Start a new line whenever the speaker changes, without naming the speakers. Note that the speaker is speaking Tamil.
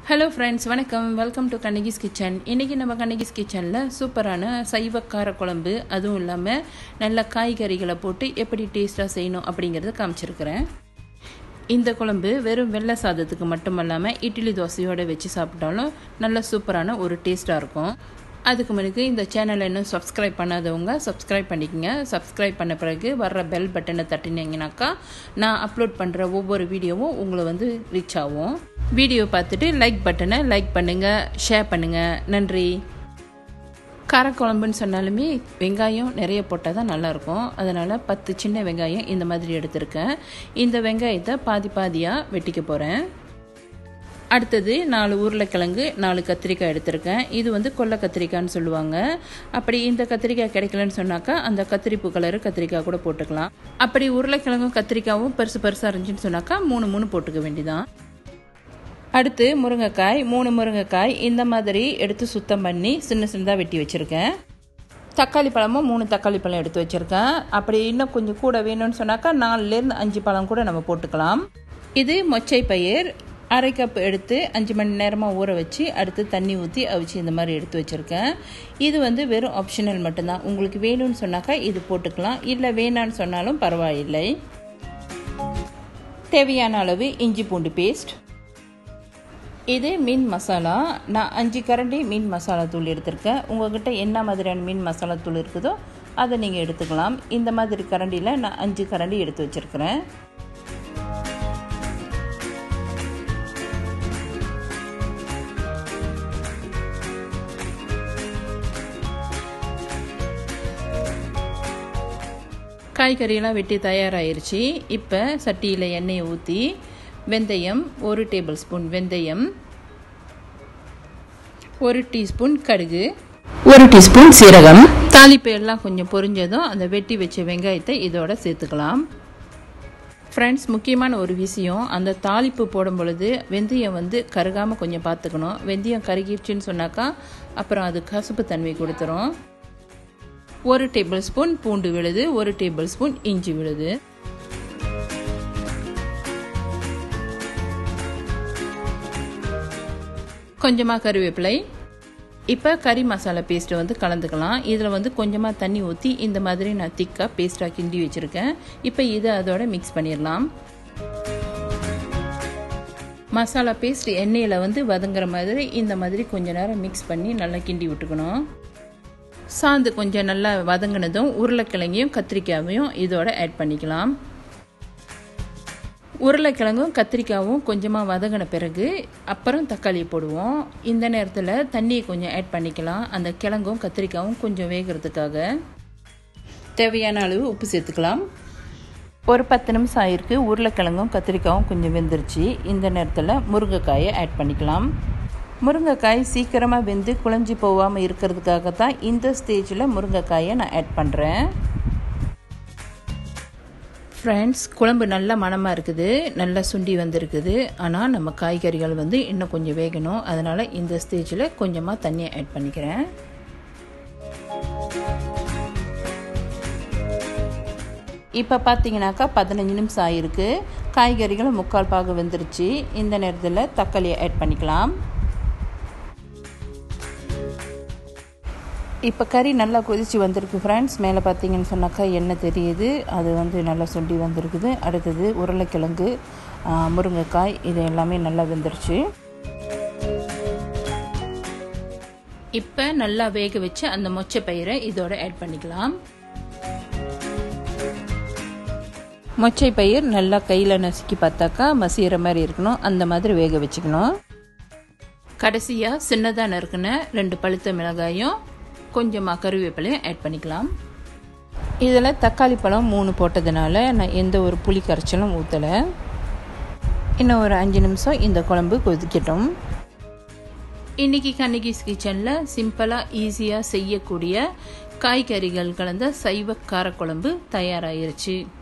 ஹலோ ஃப்ரெண்ட்ஸ் வணக்கம் வெல்கம் டு கண்ணகிஸ் கிச்சன் இன்றைக்கி நம்ம கண்ணகிஸ் கிச்சனில் சூப்பரான சைவ கார குழம்பு அதுவும் இல்லாமல் நல்ல காய்கறிகளை போட்டு எப்படி டேஸ்ட்டாக செய்யணும் அப்படிங்கிறத காமிச்சிருக்கிறேன் இந்த குழம்பு வெறும் வெள்ளை சாதத்துக்கு மட்டும் இல்லாமல் இட்லி தோசையோடு வச்சு சாப்பிட்டாலும் நல்ல சூப்பரான ஒரு டேஸ்ட்டாக இருக்கும் அதுக்கு முன்னாடி இந்த சேனலை இன்னும் சப்ஸ்கிரைப் பண்ணாதவங்க சப்ஸ்கிரைப் பண்ணிக்கோங்க சப்ஸ்கிரைப் பண்ண பிறகு வர்ற பெல் பட்டனை தட்டினீங்கனாக்கா நான் அப்லோட் பண்ணுற ஒவ்வொரு வீடியோவும் உங்களை வந்து ரீச் ஆகும் வீடியோ பார்த்துட்டு லைக் பட்டனை லைக் பண்ணுங்கள் ஷேர் பண்ணுங்கள் நன்றி காரக்குழம்புன்னு சொன்னாலுமே வெங்காயம் நிறைய போட்டால் தான் நல்லாயிருக்கும் அதனால் பத்து சின்ன வெங்காயம் இந்த மாதிரி எடுத்திருக்கேன் இந்த வெங்காயத்தை பாதி பாதியாக வெட்டிக்க போகிறேன் அடுத்தது நாலு உருளைக்கிழங்கு நாலு கத்திரிக்காய் எடுத்திருக்கேன் இது வந்து கொல்லை கத்திரிக்காய்னு சொல்லுவாங்க அப்படி இந்த கத்திரிக்காய் கிடைக்கலன்னு சொன்னாக்கா அந்த கத்திரிப்பு கலரு கத்திரிக்காய் கூட போட்டுக்கலாம் அப்படி உருளைக்கிழங்கும் கத்திரிக்காயும் பெருசு பெருசாக இருந்துச்சுன்னு சொன்னாக்கா மூணு மூணு போட்டுக்க வேண்டிதான் அடுத்து முருங்கைக்காய் மூணு முருங்கைக்காய் இந்த மாதிரி எடுத்து சுத்தம் பண்ணி சின்ன சின்னதாக வெட்டி வச்சுருக்கேன் தக்காளி பழமும் மூணு தக்காளி பழம் எடுத்து வச்சுருக்கேன் அப்படி இன்னும் கொஞ்சம் கூட வேணும்னு சொன்னாக்கா நாலுலேருந்து அஞ்சு பழம் கூட நம்ம போட்டுக்கலாம் இது மொச்சை பயிர் அரை கப் எடுத்து அஞ்சு மணி நேரமாக ஊற வச்சு அடுத்து தண்ணி ஊற்றி அவிச்சு இந்த மாதிரி எடுத்து வச்சுருக்கேன் இது வந்து வெறும் ஆப்ஷனல் மட்டும்தான் உங்களுக்கு வேணும்னு சொன்னாக்கா இது போட்டுக்கலாம் இல்லை வேணான்னு சொன்னாலும் பரவாயில்லை தேவையான அளவு இஞ்சி பூண்டு பேஸ்ட் இது மீன் மசாலா நான் அஞ்சு கரண்டி மீன் மசாலா தூள் எடுத்திருக்கேன் உங்கள்கிட்ட என்ன மாதிரியான மீன் மசாலா தூள் இருக்குதோ அதை நீங்கள் எடுத்துக்கலாம் இந்த மாதிரி கரண்டியில் நான் அஞ்சு கரண்டி எடுத்து வச்சுருக்கிறேன் காய்கறியெல்லாம் வெட்டி தயாராகிருச்சு இப்போ சட்டியில் எண்ணெயை ஊற்றி வெந்தயம் ஒரு டேபிள் ஸ்பூன் வெந்தயம் ஒரு டீஸ்பூன் கடுகு ஒரு டீஸ்பூன் சீரகம் தாளிப்பு எல்லாம் கொஞ்சம் பொரிஞ்சதும் அந்த வெட்டி வச்ச வெங்காயத்தை இதோட சேர்த்துக்கலாம் ஃப்ரெண்ட்ஸ் முக்கியமான ஒரு விஷயம் அந்த தாளிப்பு போடும் பொழுது வெந்தயம் வந்து கருகாமல் கொஞ்சம் பார்த்துக்கணும் வெந்தயம் கருகிடுச்சின்னு சொன்னாக்கா அப்புறம் அது கசப்பு தன்மை கொடுத்துரும் ஒரு டேபிள் ஸ்பூன் பூண்டு விழுது ஒரு டேபிள் ஸ்பூன் இஞ்சி விழுது கொஞ்சமாக கருவேப்பிலை இப்போ கறி மசாலா பேஸ்ட்டை வந்து கலந்துக்கலாம் இதில் வந்து கொஞ்சமாக தண்ணி ஊற்றி இந்த மாதிரி நான் திக்காக பேஸ்ட்டாக கிண்டி வச்சுருக்கேன் இப்போ இதை அதோட மிக்ஸ் பண்ணிடலாம் மசாலா பேஸ்ட் எண்ணெயில் வந்து வதங்குற மாதிரி இந்த மாதிரி கொஞ்ச நேரம் மிக்ஸ் பண்ணி நல்லா கிண்டி விட்டுக்கணும் சாந்து கொஞ்சம் நல்லா வதங்கினதும் உருளைக்கிழங்கையும் கத்திரிக்காயையும் இதோட ஆட் பண்ணிக்கலாம் உருளைக்கிழங்கும் கத்திரிக்காயும் கொஞ்சமாக வதங்கின பிறகு அப்புறம் தக்காளி போடுவோம் இந்த நேரத்தில் தண்ணியை கொஞ்சம் ஆட் பண்ணிக்கலாம் அந்த கிழங்கும் கத்திரிக்காயும் கொஞ்சம் வேகிறதுக்காக தேவையான அளவு உப்பு சேர்த்துக்கலாம் ஒரு பத்து நிமிஷம் ஆயிருக்கு உருளைக்கிழங்கும் கத்திரிக்காயும் கொஞ்சம் வெந்துருச்சு இந்த நேரத்தில் முருங்கைக்காயை ஆட் பண்ணிக்கலாம் முருங்கைக்காய் சீக்கிரமாக வெந்து குழஞ்சி போகாமல் இருக்கிறதுக்காக தான் இந்த ஸ்டேஜில் முருங்கைக்காயை நான் ஆட் பண்ணுறேன் ஃப்ரெண்ட்ஸ் குழம்பு நல்ல மணமாக இருக்குது நல்லா சுண்டி வந்திருக்குது ஆனால் நம்ம காய்கறிகள் வந்து இன்னும் கொஞ்சம் வேகணும் அதனால் இந்த ஸ்டேஜில் கொஞ்சமாக தண்ணியை ஆட் பண்ணிக்கிறேன் இப்போ பார்த்தீங்கன்னாக்கா பதினஞ்சு நிமிஷம் ஆகிருக்கு காய்கறிகளும் முக்கால் பாகு வெந்துருச்சு இந்த நேரத்தில் தக்காளியை ஆட் பண்ணிக்கலாம் இப்போ கறி நல்லா கொதித்து வந்திருக்கு ஃப்ரெண்ட்ஸ் மேலே பார்த்தீங்கன்னு சொன்னாக்கா எண்ணெய் தெரியுது அது வந்து நல்லா சுண்டி வந்திருக்குது அடுத்தது உருளைக்கிழங்கு முருங்கைக்காய் இது எல்லாமே நல்லா வெந்துருச்சு இப்போ நல்லா வேக வச்சு அந்த மொச்சை பயிரை இதோட ஆட் பண்ணிக்கலாம் மொச்சை பயிர் நல்லா கையில் நசுக்கி பார்த்தாக்கா மசிகிற மாதிரி இருக்கணும் அந்த மாதிரி வேக வச்சுக்கணும் கடைசியாக சின்னதாக நறுக்குன ரெண்டு பழுத்த மிளகாயும் கொஞ்சமாக கருவேப்பிலையும் ஆட் பண்ணிக்கலாம் இதில் தக்காளி பழம் மூணு போட்டதுனால நான் எந்த ஒரு புளி கரைச்சலும் ஊற்றலை இன்னும் ஒரு அஞ்சு நிமிஷம் இந்த குழம்பு கொதிக்கட்டும் இன்றைக்கி கண்ணகிஸ் கிச்சனில் சிம்பிளாக ஈஸியாக செய்யக்கூடிய காய்கறிகள் கலந்த சைவ காரக்குழம்பு தயாராகிருச்சு